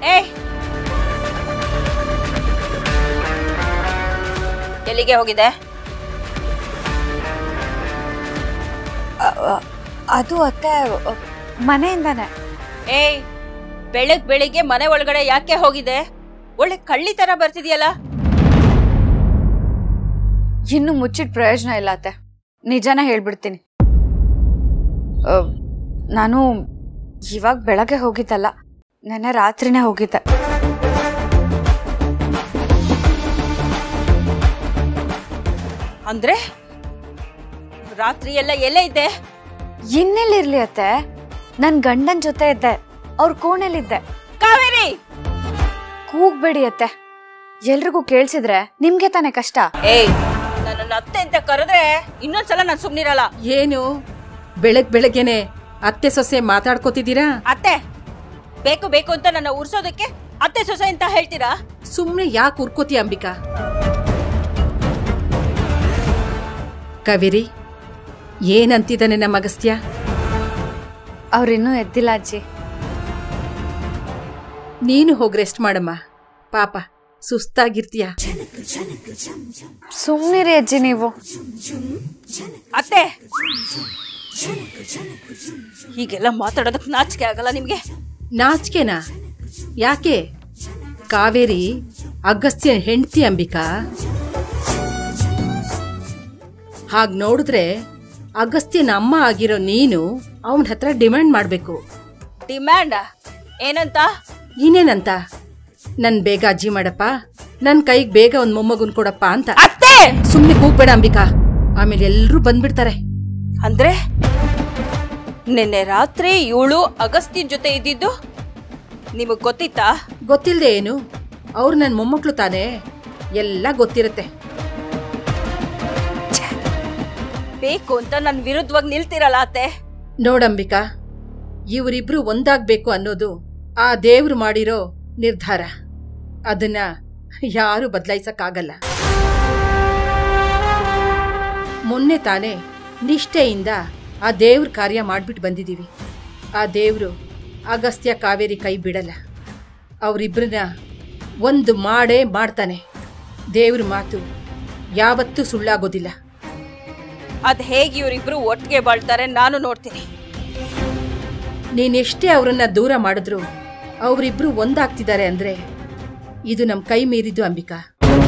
ಏಯ್ ಎಲ್ಲಿಗೆ ಹೋಗಿದೆ ಅದು ಅತ್ತೆ ಮನೆಯಿಂದಾನೆ ಏಯ್ ಬೆಳಗ್ ಬೆಳಿಗ್ಗೆ ಮನೆ ಒಳಗಡೆ ಯಾಕೆ ಹೋಗಿದೆ ಒಳ್ಳೆ ಕಳ್ಳಿ ತರ ಬರ್ತಿದ್ಯಲ್ಲ ಇನ್ನು ಮುಚ್ಚಿದ ಪ್ರಯೋಜನ ಇಲ್ಲ ಅತ್ತೆ ನಿಜಾನ ಹೇಳ್ಬಿಡ್ತೀನಿ ಆ, ನಾನು ಇವಾಗ ಬೆಳಗ್ಗೆ ಹೋಗಿದ್ದಲ್ಲ ನೆನ್ನೆ ರಾತ್ರಿನೇ ಹೋಗಿದ್ದೆ ಅಂದ್ರೆ ರಾತ್ರಿ ಎಲ್ಲ ಎಲ್ಲೇ ಇದ್ದೆ ಇನ್ನೆಲ್ಲಿರ್ಲಿ ಅತ್ತೆ ನನ್ ಗಂಡನ್ ಜೊತೆ ಇದ್ದೆ ಅವ್ರ ಕೋಣೆಲಿದ್ದೆ ಕಾವೇರಿ ಕೂಗ್ಬೇಡಿ ಅತ್ತೆ ಎಲ್ರಿಗೂ ಕೇಳ್ಸಿದ್ರೆ ನಿಮ್ಗೆ ತಾನೇ ಕಷ್ಟ ಏಯ್ ನನ್ನ ಅತ್ತೆ ಅಂತ ಕರೆದ್ರೆ ಇನ್ನೊಂದ್ಸಲ ನಾನು ಸುಮ್ನಿರಲ್ಲ ಏನು ಬೆಳಗ್ ಬೆಳಗ್ಗೆನೆ ಅತ್ತೆ ಸೊಸೆ ಮಾತಾಡ್ಕೋತಿದ್ದೀರಾ ಅತ್ತೆ ಬೇಕು ಬೇಕು ಅಂತ ನನ್ನ ಉರ್ಸೋದಕ್ಕೆ ಅತ್ತೆ ಸೊಸೆ ಅಂತ ಹೇಳ್ತೀರಾ ಸುಮ್ನೆ ಯಾಕೆ ಉರ್ಕೋತಿ ಅಂಬಿಕಾ ಕಾವೇರಿ ಏನಂತಿದ್ದಾನೆ ನಮ್ಮ ಅಗಸ್ತ್ಯ ಅವ್ರಿನ್ನೂ ಎದ್ದಿಲ್ಲ ಅಜ್ಜಿ ನೀನು ಹೋಗಿ ರೆಸ್ಟ್ ಮಾಡಮ್ಮ ಪಾಪ ಸುಸ್ತಾಗಿರ್ತೀಯ ಸುಮ್ನಿರಿ ಅಜ್ಜಿ ನೀವು ಅತ್ತೆ ಹೀಗೆಲ್ಲ ಮಾತಾಡೋದಕ್ಕೆ ನಾಚಿಕೆ ಆಗಲ್ಲ ನಿಮ್ಗೆ ನಾಚಿಕೆನಾ ಯಾಕೆ ಕಾವೇರಿ ಅಗಸ್ತ್ಯ ಹೆಂಡತಿ ಅಂಬಿಕಾ ಹಾಗ್ ನೋಡಿದ್ರೆ ಅಗಸ್ತ್ಯನ ಅಮ್ಮ ಆಗಿರೋ ನೀನು ಅವನ ಹತ್ರ ಡಿಮ್ಯಾಂಡ್ ಮಾಡಬೇಕು ಡಿಮ್ಯಾಂಡ್ ಏನಂತ ಇನ್ನೇನಂತ ನನ್ ಬೇಗ ಅಜ್ಜಿ ಮಾಡಪ್ಪ ನನ್ ಕೈಗೆ ಬೇಗ ಒಂದ್ ಮೊಮ್ಮಗುನ್ ಕೊಡಪ್ಪ ಅಂತ ಅತ್ತೆ ಸುಮ್ನೆ ಕೂಗ್ಬೇಡ ಅಂಬಿಕಾ ಆಮೇಲೆ ಎಲ್ರೂ ಬಂದ್ಬಿಡ್ತಾರೆ ಅಂದ್ರೆ ನಿನ್ನೆ ರಾತ್ರಿ ಇವಳು ಅಗಸ್ತಿನ್ ಜೊತೆ ಇದ್ದಿದ್ದು ನಿಮಗ್ ಗೊತ್ತಿತ್ತಾ ಗೊತ್ತಿಲ್ದೆ ಏನು ಅವ್ರು ನನ್ ಮೊಮ್ಮಕ್ಳು ತಾನೇ ಎಲ್ಲ ಗೊತ್ತಿರುತ್ತೆ ಬೇಕು ಅಂತ ನನ್ ವಿರುದ್ಧವಾಗಿ ನಿಲ್ತಿರಲ್ಲ ಅತ್ತೆ ನೋಡಂಬಿಕಾ ಇವರಿಬ್ರು ಒಂದಾಗ್ಬೇಕು ಅನ್ನೋದು ಆ ದೇವ್ರು ಮಾಡಿರೋ ನಿರ್ಧಾರ ಅದನ್ನ ಯಾರು ಬದಲಾಯಿಸಕ್ಕಾಗಲ್ಲ ಮೊನ್ನೆ ತಾನೇ ನಿಷ್ಠೆಯಿಂದ ಆ ದೇವ್ರ ಕಾರ್ಯ ಮಾಡ್ಬಿಟ್ಟು ಬಂದಿದ್ದೀವಿ ಆ ದೇವ್ರು ಅಗಸ್ತ್ಯ ಕಾವೇರಿ ಕೈ ಬಿಡಲ್ಲ ಅವರಿಬ್ಬರನ್ನ ಒಂದು ಮಾಡೇ ಮಾಡ್ತಾನೆ ದೇವ್ರ ಮಾತು ಯಾವತ್ತೂ ಸುಳ್ಳಾಗೋದಿಲ್ಲ ಅದ್ ಹೇಗೆ ಇವರಿಬ್ರು ಒಟ್ಟಿಗೆ ಬಾಳ್ತಾರೆ ನಾನು ನೋಡ್ತೀನಿ ನೀನೆಷ್ಟೇ ಅವರನ್ನ ದೂರ ಮಾಡಿದ್ರು ಅವರಿಬ್ರು ಒಂದಾಗ್ತಿದ್ದಾರೆ ಅಂದ್ರೆ ಇದು ನಮ್ಮ ಕೈ ಮೀರಿದ್ದು ಅಂಬಿಕಾ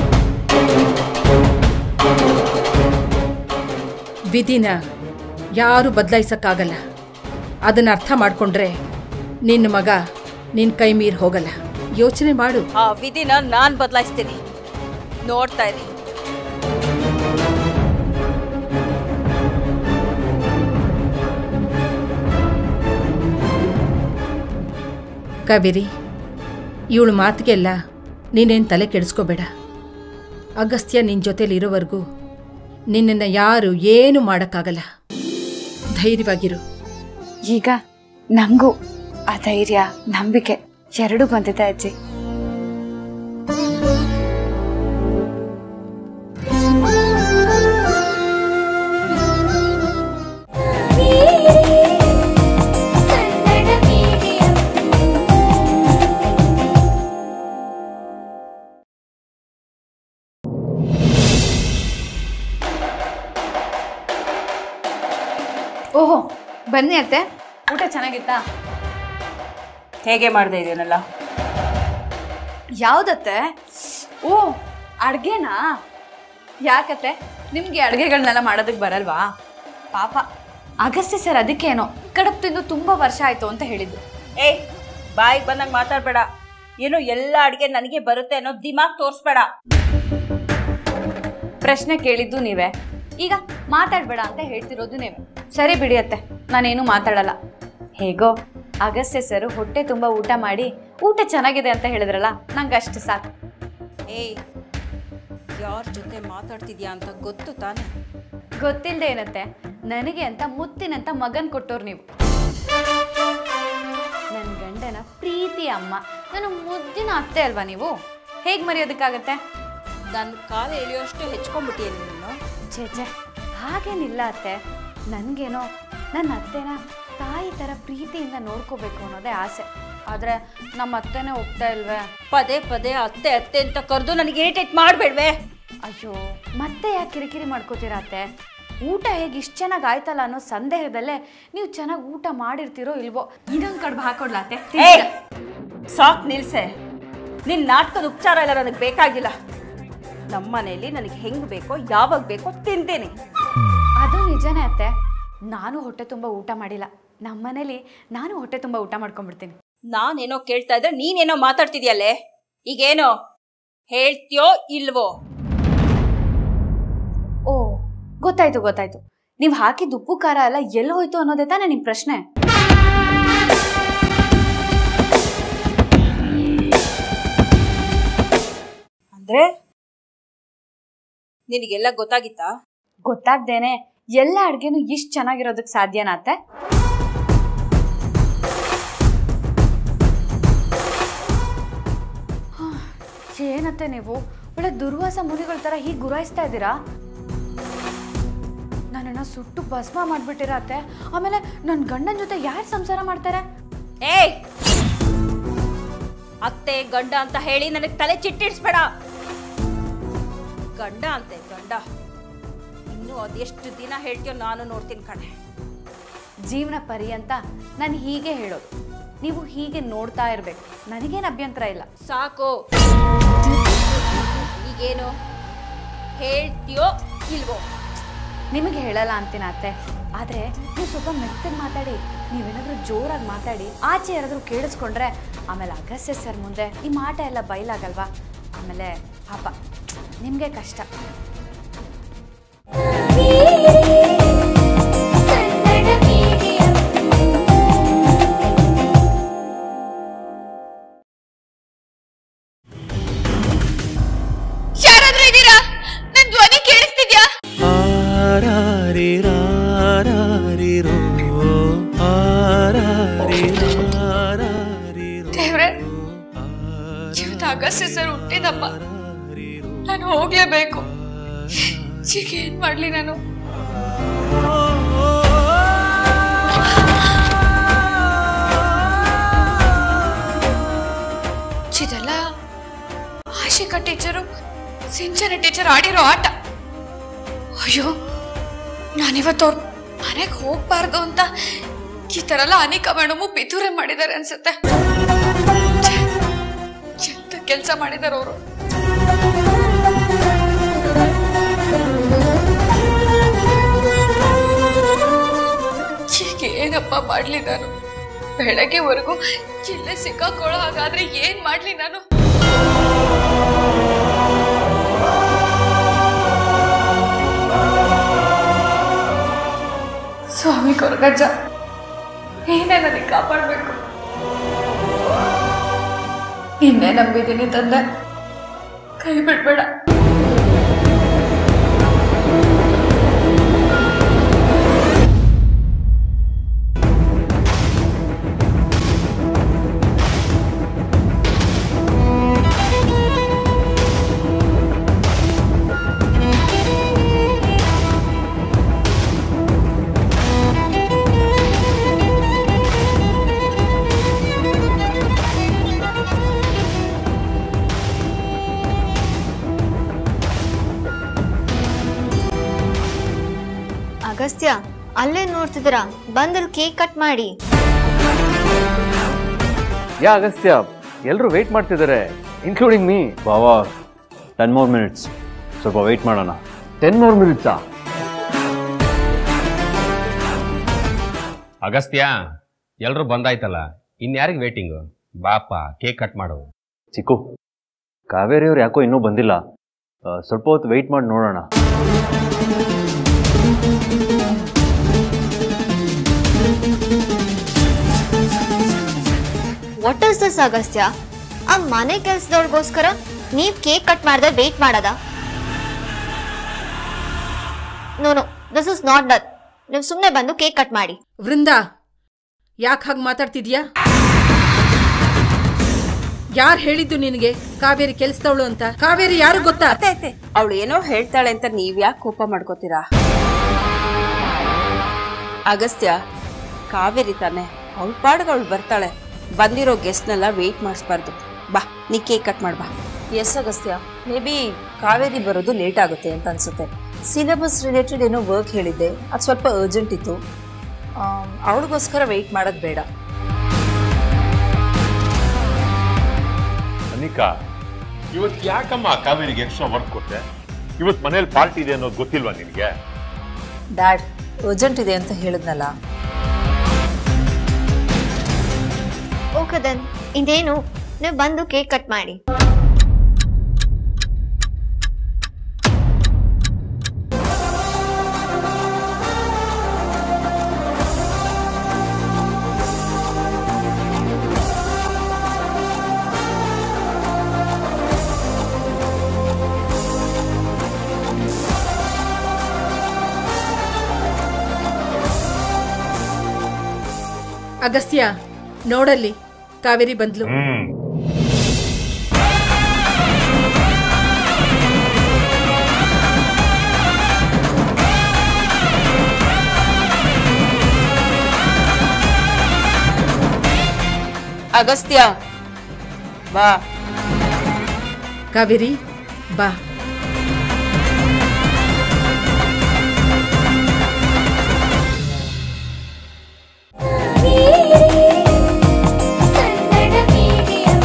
ವಿಧಿನ ಯಾರು ಬದಲಾಯಿಸಕ್ಕಾಗಲ್ಲ ಅದನ್ನ ಅರ್ಥ ಮಾಡ್ಕೊಂಡ್ರೆ ನಿನ್ನ ಮಗ ನಿನ್ನ ಕೈ ಮೀರಿ ಹೋಗಲ್ಲ ಯೋಚನೆ ಮಾಡು ಆ ವಿಧಿನ ನಾನ್ ಬದಲಾಯಿಸ್ತೀನಿ ನೋಡ್ತಾ ಇರಿ ಕಾವೇರಿ ಇವಳು ಮಾತಿಗೆಲ್ಲ ನೀನೇನು ತಲೆ ಕೆಡಿಸ್ಕೋಬೇಡ ಅಗಸ್ತ್ಯ ನಿನ್ನ ಜೊತೆಲಿರೋವರೆಗೂ ನಿನ್ನನ್ನು ಯಾರು ಏನು ಮಾಡೋಕ್ಕಾಗಲ್ಲ ಧೈರ್ಯವಾಗಿರು ಈಗ ನಂಗೂ ಆ ಧೈರ್ಯ ನಂಬಿಕೆ ಎರಡೂ ಬಂದಿದೆ ಅಜ್ಜಿ ಕನ್ನಡ ಮೀಡಿಯಂ ಓಹೋ ಬನ್ನಿ ಅತ್ತೆ ಊಟ ಚೆನ್ನಾಗಿತ್ತಾ ಹೇಗೆ ಮಾಡ್ದೆ ಇದನ್ನೆಲ್ಲ ಯಾವ್ದತ್ತೆ ಓ ಅಡ್ಗೆನಾ ಯಾಕತ್ತೆ ನಿಮ್ಗೆ ಅಡ್ಗೆಗಳನ್ನೆಲ್ಲ ಮಾಡೋದಕ್ಕೆ ಬರಲ್ವಾ ಪಾಪ ಅಗಸ್ತ್ಯ ಸರ್ ಅದಕ್ಕೇನೋ ಕಡಪ್ ತಿಂದು ತುಂಬಾ ವರ್ಷ ಆಯ್ತು ಅಂತ ಹೇಳಿದ್ದು ಏಯ್ ಬಾಯಿಗೆ ಬಂದಂಗೆ ಮಾತಾಡ್ಬೇಡ ಏನು ಎಲ್ಲ ಅಡಿಗೆ ನನಗೆ ಬರುತ್ತೆ ಅನ್ನೋ ದಿಮಾಗ್ ತೋರಿಸ್ಬೇಡ ಪ್ರಶ್ನೆ ಕೇಳಿದ್ದು ನೀವೇ ಈಗ ಮಾತಾಡ್ಬೇಡ ಅಂತ ಹೇಳ್ತಿರೋದು ನೀವೇ ಸರಿ ಬಿಡಿ ಅತ್ತೆ ನಾನೇನು ಮಾತಾಡಲ್ಲ ಹೇಗೋ ಅಗಸ್ತ್ಯ ಸರ್ ಹೊಟ್ಟೆ ತುಂಬ ಊಟ ಮಾಡಿ ಊಟ ಚೆನ್ನಾಗಿದೆ ಅಂತ ಹೇಳಿದ್ರಲ್ಲ ನಂಗೆ ಅಷ್ಟು ಸಾಕು ಏಯ್ ಯಾರ ಜೊತೆ ಮಾತಾಡ್ತಿದ್ಯಾ ಅಂತ ಗೊತ್ತು ತಾನೆ ಗೊತ್ತಿಲ್ಲದೆ ಏನತ್ತೆ ನನಗೆ ಅಂತ ಮುತ್ತಿನಂತ ಮಗನ್ ಕೊಟ್ಟೋರು ನೀವು ನನ್ನ ಗಂಡನ ಪ್ರೀತಿ ಅಮ್ಮ ನನ್ನ ಮುದ್ದಿನ ಅತ್ತೆ ಅಲ್ವಾ ನೀವು ಹೇಗೆ ಮರೆಯೋದಕ್ಕಾಗತ್ತೆ ನನ್ನ ಕಾಲ ಎಳೆಯೋಷ್ಟು ಹೆಚ್ಕೊಂಡ್ಬಿಟ್ಟಿಯ ನೀನು ಛೇ ಛೇ ಹಾಗೇನಿಲ್ಲ ಅತ್ತೆ ನನಗೇನೋ ನನ್ನ ಅತ್ತೆನ ತಾಯಿ ಥರ ಪ್ರೀತಿಯಿಂದ ನೋಡ್ಕೋಬೇಕು ಅನ್ನೋದೇ ಆಸೆ ಆದರೆ ನಮ್ಮ ಅತ್ತೆನೇ ಒಪ್ತಾ ಇಲ್ವೇ ಪದೇ ಪದೇ ಅತ್ತೆ ಅತ್ತೆ ಅಂತ ಕರೆದು ನನಗೆ ಇರಿಟೇಟ್ ಮಾಡಬೇಡ್ವೆ ಅಯ್ಯೋ ಮತ್ತೆ ಯಾಕೆ ಕಿರಿಕಿರಿ ಮಾಡ್ಕೋತೀರಾ ಅತ್ತೆ ಊಟ ಹೇಗೆ ಇಷ್ಟು ಚೆನ್ನಾಗಿ ಆಯ್ತಲ್ಲ ಅನ್ನೋ ಸಂದೇಹದಲ್ಲೇ ನೀವು ಚೆನ್ನಾಗಿ ಊಟ ಮಾಡಿರ್ತೀರೋ ಇಲ್ವೋ ಇನ್ನೊಂದು ಕಡ್ಬು ಹಾಕೊಡ್ಲಾ ಅತ್ತೆ ಏ ಸಾಕ್ ನಿಲ್ಸೆ ನಿನ್ನ ನಾಟಕದ ಉಪಚಾರ ಎಲ್ಲ ನನಗೆ ಬೇಕಾಗಿಲ್ಲ ನಮ್ಮ ಮನೆಯಲ್ಲಿ ನನಗೆ ಹೆಂಗ್ ಬೇಕೋ ಯಾವಾಗ ಬೇಕೋ ತಿಂತೇನೆ ಅದು ನಿಜನೇ ಅತ್ತೆ ನಾನು ಹೊಟ್ಟೆ ತುಂಬ ಊಟ ಮಾಡಿಲ್ಲ ನಮ್ಮ ಮನೇಲಿ ನಾನು ಹೊಟ್ಟೆ ತುಂಬ ಊಟ ಮಾಡ್ಕೊಂಡ್ಬಿಡ್ತೀನಿ ನಾನೇನೋ ಕೇಳ್ತಾ ಇದ್ರೆ ನೀನೇನೋ ಮಾತಾಡ್ತಿದ್ಯಲ್ಲೇ ಈಗೇನೋ ಹೇಳ್ತೀಯೋ ಇಲ್ವೋ ಓ ಗೊತ್ತಾಯ್ತು ಗೊತ್ತಾಯ್ತು ನೀವು ಹಾಕಿದ ಉಪ್ಪು ಖಾರ ಎಲ್ಲ ಎಲ್ಲಿ ಹೋಯ್ತು ಅನ್ನೋದೇ ತಾನೇ ನಿಮ್ಮ ಪ್ರಶ್ನೆ ಅಂದ್ರೆ ನಿನಗೆಲ್ಲ ಗೊತ್ತಾಗಿತ್ತಾ ಗೊತ್ತಾಗ್ದೇನೆ ಎಲ್ಲ ಅಡ್ಗೆನೂ ಇಷ್ಟು ಚೆನ್ನಾಗಿರೋದಕ್ಕೆ ಸಾಧ್ಯನಾ ಅತ್ತೆ ಹಾ, ಏನತ್ತೆ ನೀವು ಒಳ್ಳೆ ದುರ್ವಾಸ ಮುನಿಗಳ ಥರ ಹೀಗೆ ಗುರಾಯಿಸ್ತಾ ಇದ್ದೀರಾ ನನ್ನನ್ನು ಸುಟ್ಟು ಭಸ್ಮ ಮಾಡಿಬಿಟ್ಟಿರ ಅತ್ತೆ ಆಮೇಲೆ ನನ್ನ ಗಂಡನ ಜೊತೆ ಯಾರು ಸಂಸಾರ ಮಾಡ್ತಾರೆ ಏಯ್ ಅತ್ತೆ ಗಂಡ ಅಂತ ಹೇಳಿ ನನಗೆ ತಲೆ ಚಿಟ್ಟಿಡ್ಸ್ಬೇಡ ಗಂಡ ಅಂತೆ ಗಂಡ ಇನ್ನು ಅದೆಷ್ಟು ದಿನ ಹೇಳ್ತೀಯೋ ನಾನು ನೋಡ್ತೀನಿ ಕಣೆ ಜೀವನ ಪರ್ಯಂತ ನಾನು ಹೀಗೆ ಹೇಳೋದು ನೀವು ಹೀಗೆ ನೋಡ್ತಾ ಇರಬೇಕು ನನಗೇನು ಅಭ್ಯಂತರ ಇಲ್ಲ ಸಾಕು ಈಗೇನು ಹೇಳ್ತೀಯೋ ಇಲ್ವೋ ನಿಮಗೆ ಹೇಳಲ್ಲ ಅಂತೀನ ಅತ್ತೆ ಆದರೆ ನೀವು ಸ್ವಲ್ಪ ಮೆತ್ತಗೆ ಮಾತಾಡಿ ನೀವೇನಾದರೂ ಜೋರಾಗಿ ಮಾತಾಡಿ ಆಚೆ ಯಾರಾದರೂ ಕೇಳಿಸ್ಕೊಂಡ್ರೆ ಆಮೇಲೆ ಅಗಸ್ಯ ಸರ್ ಮುಂದೆ ಈ ಮಾಟ ಎಲ್ಲ ಬಯಲಾಗಲ್ವಾ ಆಮೇಲೆ ಪಾಪ ನಿಮಗೆ ಕಷ್ಟ ಕನ್ನಡ ಮೀಡಿಯಂ ಯಾರಾದ್ರೂ ಇದ್ದೀರಾ ನನ್ನ ಧ್ವನಿ ಕೇಳಿಸ್ತಿದ್ಯಾ ಆರಾರಿರಾರಾರಿರೋ, ಆರಾರಿರಾರಾರಿರೋ, ದೇವ್ರೆ ಜೀವಿತ ಅಗಸ್ಯ ಸರ್ ಹುಟ್ಟಿದಪ್ಪ ನಾನು ಹೋಗ್ಲೇಬೇಕು ಈಗ ಏನ್ ಮಾಡ್ಲಿ ನಾನು ಇದೆಲ್ಲ ಆಶಿಕಾ ಟೀಚರು ಸಿಂಚನ ಟೀಚರ್ ಆಡಿರೋ ಆಟ ಅಯ್ಯೋ ನಾನಿವತ್ತು ಅವ್ರ ಮನೆಗೆ ಹೋಗ್ಬಾರ್ದು ಅಂತ ಈ ಥರ ಎಲ್ಲ ಅನೇಕ ಮೇಡಮು ಪಿತೂರೆ ಮಾಡಿದ್ದಾರೆ ಅನ್ಸುತ್ತೆ ಎಂತ ಕೆಲಸ ಮಾಡಿದಾರೆ ಅವರು ಈಗ ಏನಪ್ಪ ಮಾಡ್ಲಿ ನಾನು ಬೆಳಗ್ಗೆವರೆಗೂ ಇಲ್ಲೇ ಸಿಕ್ಕಾಕೊಳ್ಳೋ ಹಾಗಾದ್ರೆ ಏನ್ ಮಾಡ್ಲಿ ನಾನು ಸ್ವಾಮಿ ಕೊರಗಜ್ಜ ಏನೇ ನನಗೆ ಕಾಪಾಡಬೇಕು ನಿನ್ನೆ ನಂಬಿದ್ದೀನಿ ತಂದೆ ಕೈ ಬಿಡ್ಬೇಡ ಅಗಸ್ತ್ಯ ಅಲ್ಲೇ ನೋಡ್ತಿದ್ದೀರಾ ಬಂದಲ್ಲಿ ಕೇಕ್ ಕಟ್ ಮಾಡಿ ಯಾ ಅಗಸ್ತ್ಯ ಎಲ್ಲರೂ ವೆಯ್ಟ್ ಮಾಡ್ತಿದ್ದಾರೆ ಇನ್ಕ್ಲೂಡಿಂಗ್ ಮೀ ಬಾವಾ ಟೆನ್ ಮೋರ್ ಮಿನಿಟ್ಸ್ ಸ್ವಲ್ಪ ವೆಯ್ಟ್ ಮಾಡೋಣ ಟೆನ್ ಮೋರ್ ಮಿನಿಟ್ಸಾ ಅಗಸ್ತ್ಯ ಎಲ್ರೂ ಬಂದಾಯ್ತಲ್ಲ ಇನ್ಯಾರಿಗೆ ವೇಟಿಂಗು ಬಾಪ ಕೇಕ್ ಕಟ್ ಮಾಡು ಚಿಕ್ಕು ಕಾವೇರಿಯವ್ರು ಯಾಕೋ ಇನ್ನೂ ಬಂದಿಲ್ಲ ಆ, ಸ್ವಲ್ಪ ಹೊತ್ತು ವೆಯ್ಟ್ ಮಾಡಿ ನೋಡೋಣ ವಾಟ್ ಇಸ್ ದಿಸ್ ಅಗಸ್ತ್ಯ ಆ ಮನೆ ಕೆಲ್ಸದವ್ರಿಗೋಸ್ಕರ ನೀವ್ ಕೇಕ್ ಕಟ್ ಮಾಡ್ದೆ ವೇಟ್ ಮಾಡದ no no this is not done ನೀವು ಸುಮ್ಮನೆ ಬಂದು ಕೇಕ್ ಕಟ್ ಮಾಡಿ ವೃಂದ ಯಾಕೆ ಹಾಗೆ ಮಾತಾಡ್ತಿದ್ಯಾ ಯಾರು ಹೇಳಿದ್ದು ನಿನಗೆ ಕಾವೇರಿ ಕೆಲ್ಸದವಳು ಅಂತ ಕಾವೇರಿ ಯಾರು ಗೊತ್ತಾ ಅತ್ತೆ ಅತ್ತೆ ಅವಳು ಏನೋ ಹೇಳ್ತಾಳೆ ಅಂತ ನೀವ್ ಯಾಕೆ ಕೋಪ ಮಾಡ್ಕೋತೀರಾ ಅಗಸ್ತ್ಯ ಕಾವೇರಿ ತಾನೆ ಅವಳ ಪಾಡ್ಗೆ ಅವಳು ಬರ್ತಾಳೆ ಬಂದಿರೋ ಗೆಸ್ಟ್ನೆಲ್ಲ ವೆಯ್ಟ್ ಮಾಡಿಸ್ಬಾರ್ದು ಬಾ ನೀ ಕೇಕ್ ಕಟ್ ಮಾಡಿ ಬಾ yes Agastya may be Kaveri ಬರೋದು ಲೇಟ್ ಆಗುತ್ತೆ ಅಂತ ಅನ್ಸುತ್ತೆ ಸಿಲೆಬಸ್ ರಿಲೇಟೆಡ್ ಏನೋ ವರ್ಕ್ ಹೇಳಿದ್ದೆ ಅದು ಸ್ವಲ್ಪ ಅರ್ಜೆಂಟ್ ಇತ್ತು ಅವಳಿಗೋಸ್ಕರ ವೆಯ್ಟ್ ಮಾಡೋದು ಬೇಡ ಅನಿಕಾ ಇವತ್ತು ಯಾಕಮ್ಮ ಕಾವೇರಿಗೆ ಎಕ್ಸ್ಟ್ರಾ ವರ್ಕ್ ಕೊಟ್ಟೆ ಇವತ್ತು ಮನೇಲಿ ಪಾರ್ಟಿ ಇದೆ ಅನ್ನೋದು ಗೊತ್ತಿಲ್ವಾ ನಿನಗೆ ಡ್ಯಾಡ್ ಅರ್ಜೆಂಟ್ ಇದೆ ಅಂತ ಹೇಳಿದ್ನಲ್ಲ ಓಕೆ ದೆನ್ ಇದೇನು ನೀವು ಬಂದು ಕೇಕ್ ಕಟ್ ಮಾಡಿ ಅಗಸ್ತ್ಯ ನೋಡಲ್ಲಿ ಕಾವೇರಿ ಬಂದ್ಲು ಹ್ಮ್ ಅಗಸ್ತ್ಯ ಬಾ ಕಾವೇರಿ ಬಾ ಕನ್ನಡ ಮೀಡಿಯಂ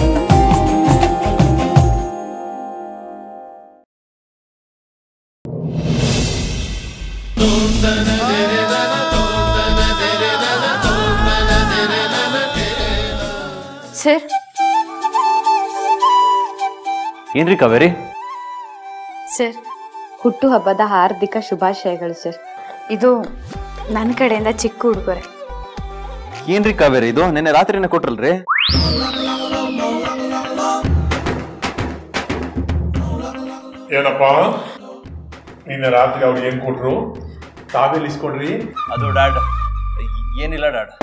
ಸರ್ ಏನ್ರಿ ಕಾವೇರಿ ಸರ್ ಹುಟ್ಟುಹಬ್ಬದ ಹಾರ್ದಿಕ ಶುಭಾಶಯಗಳು ಸರ್ ಇದು ನನ್ನ ಕಡೆಯಿಂದ ಚಿಕ್ಕ ಉಡುಗೊರೆ ಏನ್ರಿ ಕಾವೇರಿ ಇದು ನಿನ್ನೆ ರಾತ್ರಿನೇ ಕೊಟ್ರಲ್ರಿ ಏನಪ್ಪ ನಿನ್ನೆ ರಾತ್ರಿ ಅವ್ರು ಏನ್ ಕೊಟ್ರು ತಾವೇಲಿ ಇಸ್ಕೊಡ್ರಿ ಅದು ಡ್ಯಾಡ್ ಏನಿಲ್ಲ ಡ್ಯಾಡ್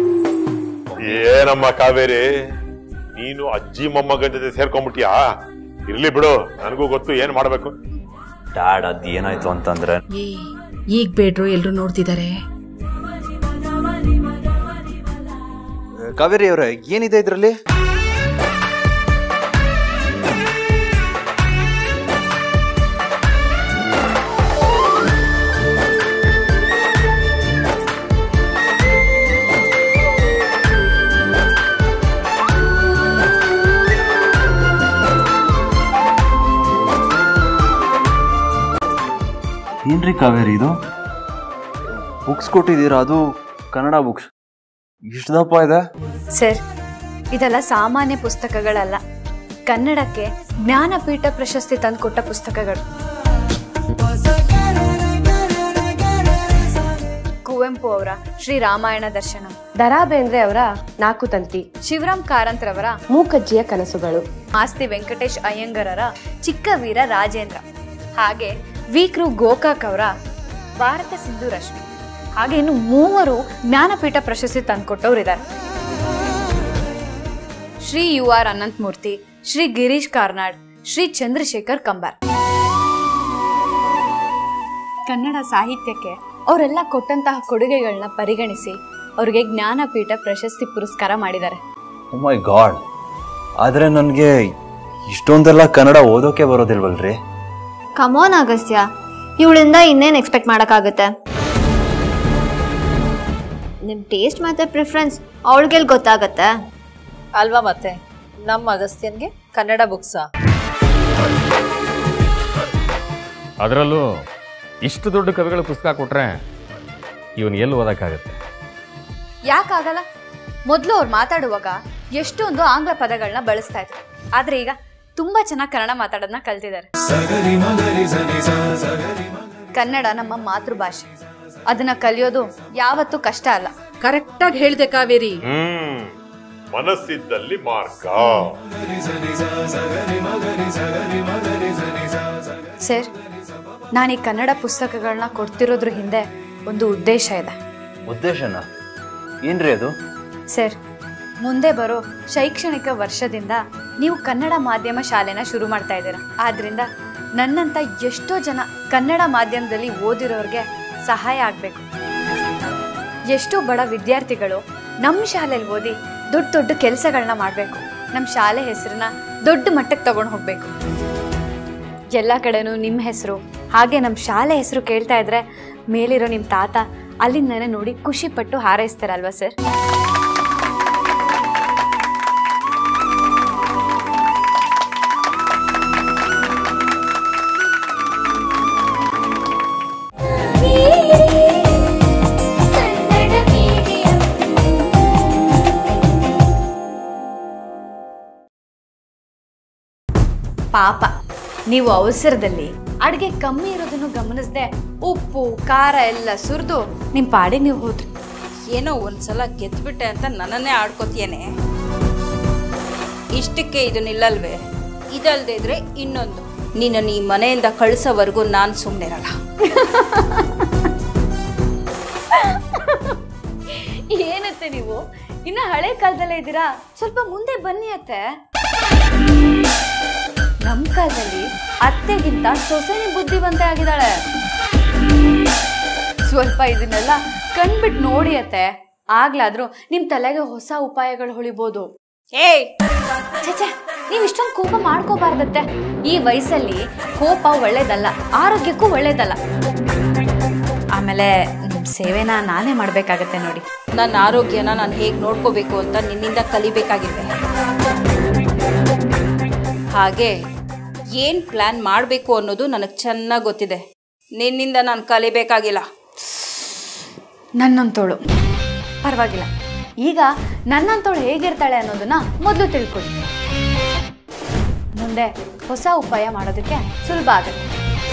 ಏನಮ್ಮ ಕಾವೇರಿ ನೀನು ಅಜ್ಜಿ ಮೊಮ್ಮಗನ ಜೊತೆ ಸೇರ್ಕೊಂಡ್ಬಿಟ್ಯಾ ಇರ್ಲಿ ಬಿಡು ನನಗೂ ಗೊತ್ತು ಏನ್ ಮಾಡ್ಬೇಕು ಡ್ಯಾಡ್ ಅದ್ ಏನಾಯ್ತು ಅಂತಂದ್ರೆ ಏ ಈಗ ಬೇಡ್ರು ಎಲ್ರು ನೋಡ್ತಿದ್ದಾರೆ ಕಾವೇರಿ ಅವ್ರೆ ಏನಿದೆ ಇದ್ರಲ್ಲಿ ಏನ್ರಿ ಕಾವೇರಿ ಇದು ಬುಕ್ಸ್ ಕೊಟ್ಟಿದ್ದೀರಾ ಅದು ಕನ್ನಡ ಬುಕ್ಸ್ ಇಷ್ಟು ದಪ್ಪ ಇದೆ ಸರ್ ಇದೆಲ್ಲ ಸಾಮಾನ್ಯ ಪುಸ್ತಕಗಳಲ್ಲ ಕನ್ನಡಕ್ಕೆ ಜ್ಞಾನಪೀಠ ಪ್ರಶಸ್ತಿ ತಂದುಕೊಟ್ಟ ಪುಸ್ತಕಗಳು ಕುವೆಂಪು ಅವರ ಶ್ರೀ ರಾಮಾಯಣ ದರ್ಶನ ದರಾ ಬೇಂದ್ರೆ ಅವರ ನಾಲ್ಕು ತಂತಿ ಶಿವರಾಮ್ ಕಾರಂತ್ರವರ ಮೂಕಜ್ಜಿಯ ಕನಸುಗಳು ಮಾಸ್ತಿ ವೆಂಕಟೇಶ್ ಅಯ್ಯಂಗರರ ಚಿಕ್ಕವೀರ ರಾಜೇಂದ್ರ ಹಾಗೆ ವಿಕ್ರು ಗೋಕಾಕ್ ಅವರ ಭಾರತ ಸಿಂಧು ರಶ್ಮಿ ಹಾಗೆ ಇನ್ನು ಮೂವರು ಜ್ಞಾನಪೀಠ ಪ್ರಶಸ್ತಿ ತಂದುಕೊಟ್ಟವರಿದ್ದಾರೆ ಶ್ರೀ ಯು ಆರ್ ಅನಂತಮೂರ್ತಿ ಶ್ರೀ ಗಿರೀಶ್ ಕಾರ್ನಾಡ್ ಶ್ರೀ ಚಂದ್ರಶೇಖರ್ ಕಂಬಾರ್ ಕನ್ನಡ ಸಾಹಿತ್ಯಕ್ಕೆ ಅವರೆಲ್ಲ ಕೊಟ್ಟಂತಹ ಕೊಡುಗೆಗಳನ್ನ ಪರಿಗಣಿಸಿ ಅವರಿಗೆ ಜ್ಞಾನಪೀಠ ಪ್ರಶಸ್ತಿ ಪುರಸ್ಕಾರ ಮಾಡಿದ್ದಾರೆ ಮೈ ಗಾಡ್ ಆದ್ರೆ ನನಗೆ ಇಷ್ಟೊಂದೆಲ್ಲ ಕನ್ನಡ ಓದೋಕೆ ಬರೋದಿಲ್ವಲ್ರಿ ಕಮೋನ್ ಅಗಸ್ತ್ಯ ಇವಳಿಂದ ಇನ್ನೇನು ಎಕ್ಸ್ಪೆಕ್ಟ್ ಮಾಡೋಕ್ಕಾಗುತ್ತೆ ನಿಮ್ಮ ಟೇಸ್ಟ್ ಮತ್ತು ಪ್ರಿಫರೆನ್ಸ್ ಅವಳಿಗೆಲ್ಲಿ ಗೊತ್ತಾಗತ್ತೆ ಅಲ್ವಾ ಮತ್ತೆ ನಮ್ಮ ಅಗಸ್ತ್ಯನ್ಗೆ ಕನ್ನಡ ಬುಕ್ಸಾ ಅದರಲ್ಲೂ ಇಷ್ಟು ದೊಡ್ಡ ಕವಿಗಳ ಪುಸ್ತಕ ಕೊಟ್ರೆ ಇವನು ಎಲ್ಲಿ ಓದಕ್ಕಾಗತ್ತೆ ಯಾಕಾಗಲ್ಲ ಮೊದಲು ಅವ್ರು ಮಾತಾಡುವಾಗ ಎಷ್ಟೊಂದು ಆಂಗ್ಲ ಪದಗಳನ್ನ ಬಳಸ್ತಾ ಇದ್ರು ಆದ್ರೆ ಈಗ ತುಂಬಾ ಚೆನ್ನಾಗಿ ಕನ್ನಡ ಮಾತಾಡೋದನ್ನ ಕಲ್ತಿದ್ದಾರೆ ಕನ್ನಡ ನಮ್ಮ ಮಾತೃಭಾಷೆ ಅದನ್ನ ಕಲಿಯೋದು ಯಾವತ್ತೂ ಕಷ್ಟ ಅಲ್ಲ ಕರೆಕ್ಟಾಗಿ ಹೇಳ್ದೆ ಕಾವೇರಿ ಹ್ಮ್ ಮನಸ್ಸಿದ್ದಲ್ಲಿ ಮಾರ್ಗ ಸರ್ ನಾನು ಈ ಕನ್ನಡ ಪುಸ್ತಕಗಳನ್ನ ಕೊಡ್ತಿರೋದ್ರ ಹಿಂದೆ ಒಂದು ಉದ್ದೇಶ ಇದೆ ಉದ್ದೇಶನ ಏನ್ರಿ ಅದು ಸರ್ ಮುಂದೆ ಬರೋ ಶೈಕ್ಷಣಿಕ ವರ್ಷದಿಂದ ನೀವು ಕನ್ನಡ ಮಾಧ್ಯಮ ಶಾಲೆನ ಶುರು ಮಾಡ್ತಾ ಇದ್ದೀರಾ ಆದ್ರಿಂದ ನನ್ನಂತ ಎಷ್ಟೋ ಜನ ಕನ್ನಡ ಮಾಧ್ಯಮದಲ್ಲಿ ಓದಿರೋರಿಗೆ ಸಹಾಯ ಆಗಬೇಕು ಎಷ್ಟೋ ಬಡ ವಿದ್ಯಾರ್ಥಿಗಳು ನಮ್ಮ ಶಾಲೆಯಲ್ಲಿ ಓದಿ ದೊಡ್ಡ ದೊಡ್ಡ ಕೆಲಸಗಳನ್ನ ಮಾಡಬೇಕು ನಮ್ಮ ಶಾಲೆ ಹೆಸರನ್ನ ದೊಡ್ಡ ಮಟ್ಟಕ್ಕೆ ತಗೊಂಡು ಹೋಗಬೇಕು ಎಲ್ಲ ಕಡೆನೂ ನಿಮ್ಮ ಹೆಸರು ಹಾಗೆ ನಮ್ಮ ಶಾಲೆ ಹೆಸರು ಕೇಳ್ತಾ ಇದ್ರೆ ಮೇಲಿರೋ ನಿಮ್ಮ ತಾತ ಅಲ್ಲಿಂದನೇ ನೋಡಿ ಖುಷಿ ಪಟ್ಟು ಹಾರೈಸ್ತಾರಲ್ವಾ ಸರ್ ಕನ್ನಡ ಮೀಡಿಯಂ ಪಾಪ ನೀವು ಅವಸರದಲ್ಲಿ ಅಡುಗೆ ಕಮ್ಮಿ ಇರೋದನ್ನು ಗಮನಿಸದೆ ಉಪ್ಪು ಖಾರ ಎಲ್ಲ ಸುರಿದು ನಿಮ್ಮ ಪಾಡಿಗೆ ನೀವು ಹೋದ್ರಿ ಏನೋ ಒಂದ್ಸಲ ಗೆದ್ಬಿಟ್ಟೆ ಅಂತ ನನ್ನನ್ನೇ ಆಡ್ಕೋತಿಯೇನೆ ಇಷ್ಟಕ್ಕೆ ಇದು ನಿಲ್ಲಲ್ವೇ ಇದಲ್ದೇ ಇದ್ರೆ ಇನ್ನೊಂದು ನಿನ್ನ ಈ ಮನೆಯಿಂದ ಕಳಿಸೋವರೆಗೂ ನಾನು ಸುಮ್ಮನಿರಲ್ಲ ಏನತ್ತೆ ನೀವು ಇನ್ನ ಹಳೆ ಕಾಲದಲ್ಲೇ ಇದ್ದೀರಾ ಸ್ವಲ್ಪ ಮುಂದೆ ಬನ್ನಿ ಅತ್ತೆ ನಮ್ ಕಾಲದಲ್ಲಿ ಅತ್ತೆಗಿಂತ ಸೊಸೆನೇ ಬುದ್ಧಿವಂತ ಆಗಿದ್ದಾಳೆ ಸ್ವಲ್ಪ ಇದನ್ನೆಲ್ಲ ಕಣ್ಬಿಟ್ಟು ನೋಡಿ ಅತ್ತೆ ಆಗ್ಲಾದ್ರೂ ನಿಮ್ ತಲೆಗೆ ಹೊಸ ಉಪಾಯಗಳು ಹೊಳಿಬೋದು ಏಯ್ ಛೆ ನೀವ್ ಇಷ್ಟೊಂದು ಕೋಪ ಮಾಡ್ಕೋಬಾರ್ದತ್ತೆ ಈ ವಯಸ್ಸಲ್ಲಿ ಕೋಪ ಒಳ್ಳೇದಲ್ಲ ಆರೋಗ್ಯಕ್ಕೂ ಒಳ್ಳೇದಲ್ಲ ಆಮೇಲೆ ನಿಮ್ ಸೇವೆನ ನಾನೇ ಮಾಡ್ಬೇಕಾಗತ್ತೆ ನೋಡಿ ನನ್ನ ಆರೋಗ್ಯನ ನಾನು ಹೇಗೆ ನೋಡ್ಕೋಬೇಕು ಅಂತ ನಿನ್ನಿಂದ ಕಲಿಬೇಕಾಗಿದೆ ಹಾಗೆ ಏನು ಪ್ಲ್ಯಾನ್ ಮಾಡಬೇಕು ಅನ್ನೋದು ನನಗೆ ಚೆನ್ನಾಗಿ ಗೊತ್ತಿದೆ ನಿನ್ನಿಂದ ನಾನು ಕಲಿಬೇಕಾಗಿಲ್ಲ ನನ್ನಂತೋಳು ಪರವಾಗಿಲ್ಲ ಈಗ ನನ್ನಂತೋಳು ಹೇಗಿರ್ತಾಳೆ ಅನ್ನೋದನ್ನ ಮೊದಲು ತಿಳ್ಕೊಳ್ಳಿ ಮುಂದೆ ಹೊಸ ಉಪಾಯ ಮಾಡೋದಕ್ಕೆ ಸುಲಭ ಆಗುತ್ತೆ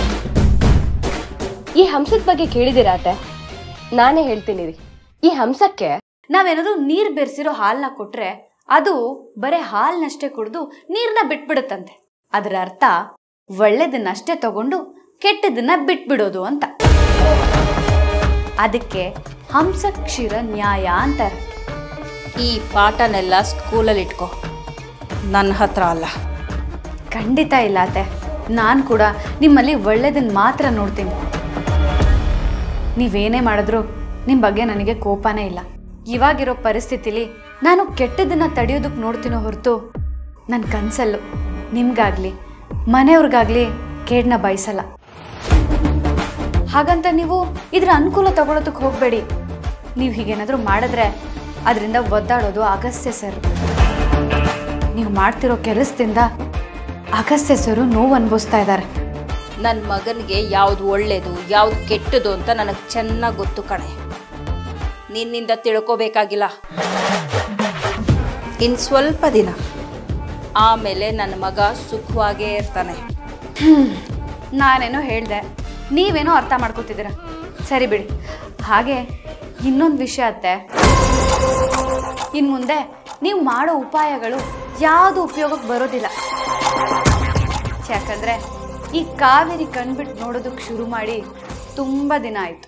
ಈ ಹಂಸದ ಬಗ್ಗೆ ಕೇಳಿದಿರಾ ಅತ್ತೆ ನಾನೇ ಹೇಳ್ತೀನಿ ರೀ ಈ ಹಂಸಕ್ಕೆ ನಾವೇನಾದ್ರೂ ನೀರು ಬೆರೆಸಿರೋ ಹಾಲನ್ನ ಕೊಟ್ರೆ ಅದು ಬರೀ ಹಾಲನ್ನಷ್ಟೇ ಕುಡಿದು ನೀರನ್ನ ಬಿಟ್ಬಿಡುತ್ತಂತೆ ಅದರ ಅರ್ಥ ಒಳ್ಳೇದನ್ನಷ್ಟೇ ತಗೊಂಡು ಕೆಟ್ಟದನ್ನ ಬಿಟ್ಬಿಡೋದು ಅಂತ ಅದಕ್ಕೆ ಹಂಸ ಕ್ಷೀರ ನ್ಯಾಯ ಅಂತಾರೆ ಈ ಪಾಠನೆಲ್ಲ ಸ್ಕೂಲಲ್ಲಿ ಇಟ್ಕೋ ನನ್ನ ಹತ್ರ ಅಲ್ಲ ಖಂಡಿತ ಇಲ್ಲ ಅತ್ತೆ ನಾನು ಕೂಡ ನಿಮ್ಮಲ್ಲಿ ಒಳ್ಳೇದನ್ನ ಮಾತ್ರ ನೋಡ್ತೀನಿ ನೀವೇನೇ ಮಾಡಿದ್ರು ನಿಮ್ಮ ಬಗ್ಗೆ ನನಗೆ ಕೋಪನೇ ಇಲ್ಲ ಇವಾಗಿರೋ ಪರಿಸ್ಥಿತಿಲಿ ನಾನು ಕೆಟ್ಟದನ್ನ ತಡೆಯೋದಕ್ಕೆ ನೋಡ್ತೀನೋ ಹೊರತು ನನ್ನ ಕನಸಲ್ಲು ನಿಮ್ಗಾಗ್ಲಿ ಮನೆಯವ್ರಿಗಾಗ್ಲಿ ಕೇಡನ್ನ ಬಯಸಲ್ಲ ಹಾಗಂತ ನೀವು ಇದ್ರ ಅನುಕೂಲ ತಗೊಳೋದಕ್ಕೆ ಹೋಗಬೇಡಿ ನೀವು ಹೀಗೇನಾದರೂ ಮಾಡಿದ್ರೆ ಅದರಿಂದ ಒದ್ದಾಡೋದು ಅಗಸ್ತ್ಯ ಸರ್ ನೀವು ಮಾಡ್ತಿರೋ ಕೆಲಸದಿಂದ ಅಗಸ್ತ್ಯ ಸರು ನೋವು ಅನುಭವಿಸ್ತಾ ಇದ್ದಾರೆ ನನ್ನ ಮಗನಿಗೆ ಯಾವುದು ಒಳ್ಳೇದು ಯಾವುದು ಕೆಟ್ಟದು ಅಂತ ನನಗೆ ಚೆನ್ನಾಗಿ ಗೊತ್ತು ಕಣೆ ನಿನ್ನಿಂದ ತಿಳ್ಕೋಬೇಕಾಗಿಲ್ಲ ಇನ್ನು ಸ್ವಲ್ಪ ದಿನ ಆಮೇಲೆ ನನ್ನ ಮಗ ಸುಖವಾಗೇ ಇರ್ತಾನೆ ನಾನೇನೋ ಹೇಳಿದೆ ನೀವೇನೋ ಅರ್ಥ ಮಾಡ್ಕೋತಿದ್ದೀರ ಸರಿ ಬಿಡಿ ಹಾಗೆ ಇನ್ನೊಂದು ವಿಷಯ ಅತ್ತೆ ಇನ್ನು ಮುಂದೆ ನೀವು ಮಾಡೋ ಉಪಾಯಗಳು ಯಾವುದು ಉಪಯೋಗಕ್ಕೆ ಬರೋದಿಲ್ಲ ಯಾಕಂದ್ರೆ ಈ ಕಾವೇರಿ ಕಣ್ಬಿಟ್ಟು ನೋಡೋದಕ್ಕೆ ಶುರು ಮಾಡಿ ತುಂಬ ದಿನ ಆಯಿತು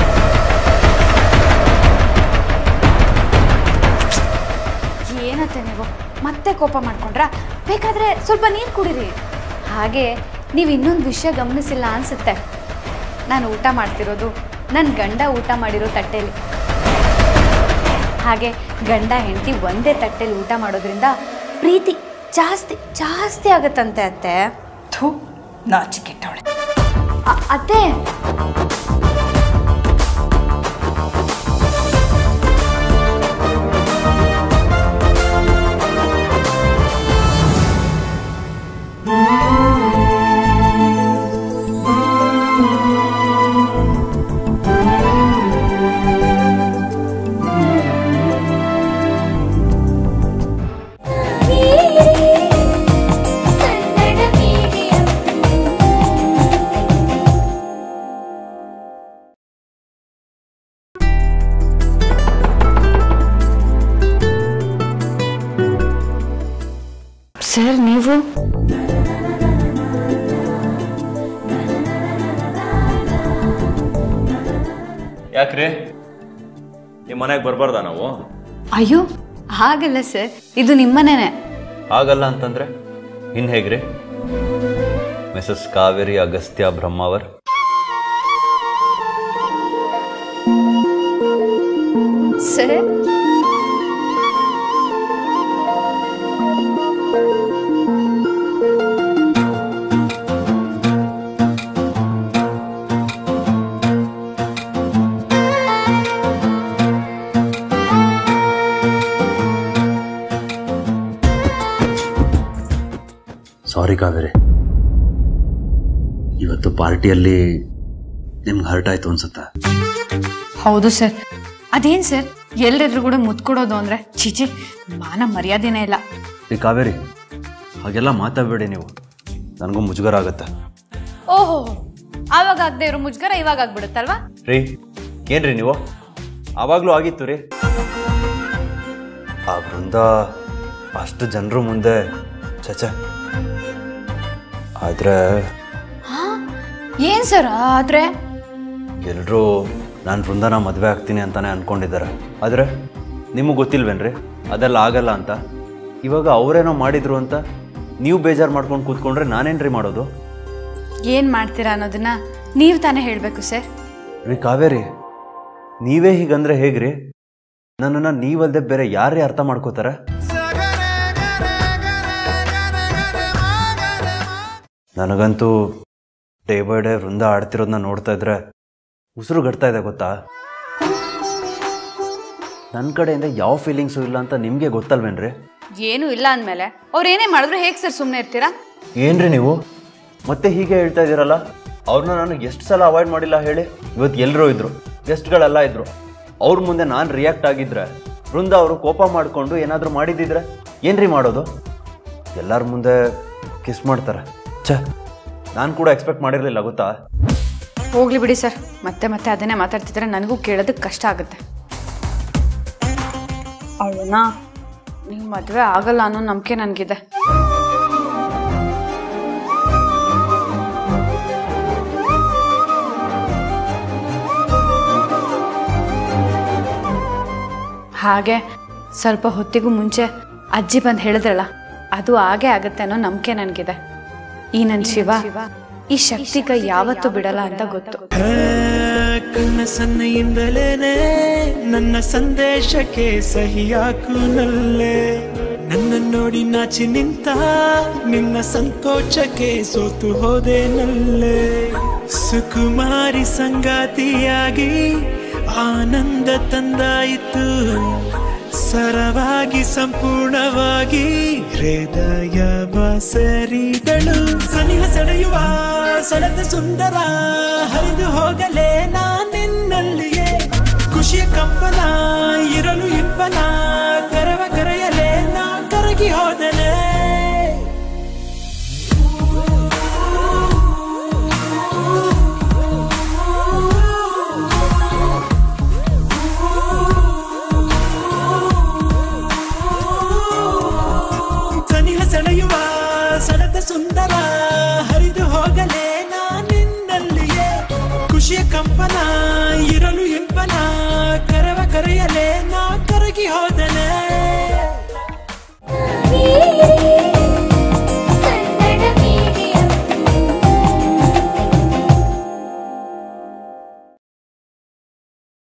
ಏನತ್ತೆ ನೀವು ಮತ್ತೆ ಕೋಪ ಮಾಡ್ಕೊಂಡ್ರಾ ಬೇಕಾದ್ರೆ ಸ್ವಲ್ಪ ನೀರು ಕುಡೀರಿ ಹಾಗೆ ನೀವು ಇನ್ನೊಂದು ವಿಷಯ ಗಮನಿಸಿಲ್ಲ ಅನ್ಸುತ್ತೆ ನಾನು ಊಟ ಮಾಡ್ತಿರೋದು ನನ್ನ ಗಂಡ ಊಟ ಮಾಡಿರೋ ತಟ್ಟೆಲಿ ಹಾಗೆ ಗಂಡ ಹೆಂಡತಿ ಒಂದೇ ತಟ್ಟೆಲಿ ಊಟ ಮಾಡೋದ್ರಿಂದ ಪ್ರೀತಿ ಜಾಸ್ತಿ ಜಾಸ್ತಿ ಆಗತ್ತಂತೆ ಅತ್ತೆ ಥೂ ನಾಚಿಕೆಟ್ಟವಳೆ ಅ- ಅತ್ತೆ ಕನ್ನಡ ಮೀಡಿಯಂ ಸರ್ ನೀವು ಯಾಕ್ರಿ ನಿಮ್ಮ ಮನೆಗೆ ಬರಬಾರ್ದ ನಾವು ಅಯ್ಯೋ ಹಾಗಲ್ಲ ಸರ್ ಇದು ನಿಮ್ಮನೇನೆ ಆಗಲ್ಲ ಅಂತಂದ್ರೆ ಇನ್ ಹೇಗ್ರಿ Mrs Kaveri Agastya Brahmavar sir sorry Kaveri ಇವತ್ತು ಪಾರ್ಟಿಯಲ್ಲಿ ನಿಮ್ಗೆ ಹರ್ಟ್ ಆಯ್ತು ಅನ್ಸುತ್ತಾ ಹೌದು ಸರ್ ಅದೇನು ಸರ್ ಎಲ್ಲರೆದ್ರು ಕೂಡ ಮುತ್ಕೊಡೋದು ಅಂದರೆ ಚಿಚಿ ಮಾನ ಮರ್ಯಾದೆನೇ ಇಲ್ಲ ಈ ಕಾವೇರಿ ಹಾಗೆಲ್ಲ ಮಾತಾಡಬೇಡಿ ನೀವು ನನಗೂ ಮುಜುಗರ ಆಗುತ್ತೆ ಓಹೋ ಆವಾಗ ಆಗದೆ ಇರೋ ಮುಜ್ಗರ ಇವಾಗ ಆಗ್ಬಿಡುತ್ತಲ್ವಾ ರೀ ಏನ್ರಿ ನೀವು ಆವಾಗಲೂ ಆಗಿತ್ತು ರೀ ಆ ಬೃಂದ ಅಷ್ಟು ಜನರು ಮುಂದೆ ಚಚೆ ಆದರೆ ಏನು ಸರ್ ಆದರೆ ಎಲ್ಲರೂ ನಾನು ಬೃಂದನ ಮದುವೆ ಆಗ್ತೀನಿ ಅಂತಾನೆ ಅನ್ಕೊಂಡಿದ್ದಾರೆ ಆದರೆ ನಿಮಗೆ ಗೊತ್ತಿಲ್ವೇನ್ರಿ ಅದೆಲ್ಲ ಆಗಲ್ಲ ಅಂತ ಇವಾಗ ಅವರೇನೋ ಮಾಡಿದ್ರು ಅಂತ ನೀವು ಬೇಜಾರು ಮಾಡ್ಕೊಂಡು ಕೂತ್ಕೊಂಡ್ರೆ ನಾನೇನ್ರಿ ಮಾಡೋದು ಏನು ಮಾಡ್ತೀರಾ ಅನ್ನೋದನ್ನ ನೀವು ತಾನೇ ಹೇಳಬೇಕು ಸರ್ ರೀ ಕಾವೇರಿ ನೀವೇ ಹೀಗಂದ್ರೆ ಹೇಗ್ರಿ ನನ್ನನ್ನು ನೀವಲ್ದೆ ಬೇರೆ ಯಾರೇ ಅರ್ಥ ಮಾಡ್ಕೋತಾರೆ ನನಗಂತೂ ಡೇ ಬೈ ಡೇ ವೃಂದ ಆಡ್ತಿರೋದನ್ನ ನೋಡ್ತಾ ಇದ್ರೆ ಉಸಿರು ಗಡ್ತಾ ಇದೆ ಗೊತ್ತಾ ನನ್ನ ಕಡೆಯಿಂದ ಯಾವ ಫೀಲಿಂಗ್ಸು ಇಲ್ಲ ಅಂತ ನಿಮಗೆ ಗೊತ್ತಲ್ವೇನ್ರಿ ಏನೂ ಇಲ್ಲ ಅಂದಮೇಲೆ ಅವ್ರು ಏನೇ ಮಾಡಿದ್ರು ಹೇಗೆ ಸರ್ ಸುಮ್ಮನೆ ಇರ್ತೀರಾ ಏನ್ರಿ ನೀವು ಮತ್ತೆ ಹೀಗೆ ಹೇಳ್ತಾ ಇದ್ದೀರಲ್ಲ ಅವ್ರನ್ನ ನಾನು ಎಷ್ಟು ಸಲ ಅವಾಯ್ಡ್ ಮಾಡಿಲ್ಲ ಹೇಳಿ ಇವತ್ತು ಎಲ್ಲರೂ ಇದ್ರು ಗೆಸ್ಟ್ಗಳೆಲ್ಲ ಇದ್ರು ಅವ್ರ ಮುಂದೆ ನಾನು ರಿಯಾಕ್ಟ್ ಆಗಿದ್ರೆ ವೃಂದ ಅವರು ಕೋಪ ಮಾಡಿಕೊಂಡು ಏನಾದರೂ ಮಾಡಿದ್ದಿದ್ರೆ ಏನ್ರಿ ಮಾಡೋದು ಎಲ್ಲರ ಮುಂದೆ ಕಿಸ್ ಮಾಡ್ತಾರೆ ಛ ನಾನು ಕೂಡ ಎಕ್ಸ್ಪೆಕ್ಟ್ ಮಾಡಿರಲಿಲ್ಲ ಗೊತ್ತಾ ಹೋಗ್ಲಿ ಬಿಡಿ ಸರ್ ಮತ್ತೆ ಮತ್ತೆ ಅದನ್ನೇ ಮಾತಾಡ್ತಿದ್ರೆ ನನಗೂ ಕೇಳೋದಕ್ಕೆ ಕಷ್ಟ ಆಗುತ್ತೆ ಅವಳನ್ನ ನೀವು ಮದುವೆ ಆಗಲ್ಲ ಅನ್ನೋ ನಂಬಿಕೆ ನನಗಿದೆ ಹಾಗೆ ಸ್ವಲ್ಪ ಹೊತ್ತಿಗೂ ಮುಂಚೆ ಅಜ್ಜಿ ಬಂದು ಹೇಳಿದ್ರಲ್ಲ ಅದು ಹಾಗೆ ಆಗುತ್ತೆ ಅನ್ನೋ ನಂಬಿಕೆ ನನಗಿದೆ ಈ ನನ್ನ ಶಿವ ಈ ಶಕ್ತಿ ಕೈ ಯಾವತ್ತೂ ಬಿಡಲ್ಲ ಅಂತ ಗೊತ್ತು ಕಣ್ಣ ಸನ್ನೆಯಿಂದಲೇನೆ ನನ್ನ ಸಂದೇಶಕ್ಕೆ ಸಹಿ ಹಾಕು ನಲ್ಲೆ ನನ್ನ ನೋಡಿ ನಾಚಿ ನಿಂತ ನಿನ್ನ ಸಂಕೋಚಕ್ಕೆ ಸೋತು ಹೋದೆ ನಲ್ಲೆ ಸುಕುಮಾರಿ ಸಂಗಾತಿಯಾಗಿ ಆನಂದ ತಂದಾಯಿತು ಸರವಾಗಿ ಸಂಪೂರ್ಣವಾಗಿ ಹೃದಯ ಬಸರಿದಳು ಸನಿಹ ಸೆಳೆಯುವ ಸೆಳೆದ ಸುಂದರ ಹರಿದು ಹೋಗಲೇ ನಾನೆನ್ನಲ್ಲಿಯೇ ಖುಷಿಯ ಕಂಪನ ಇರಲು ಇಬ್ಬನ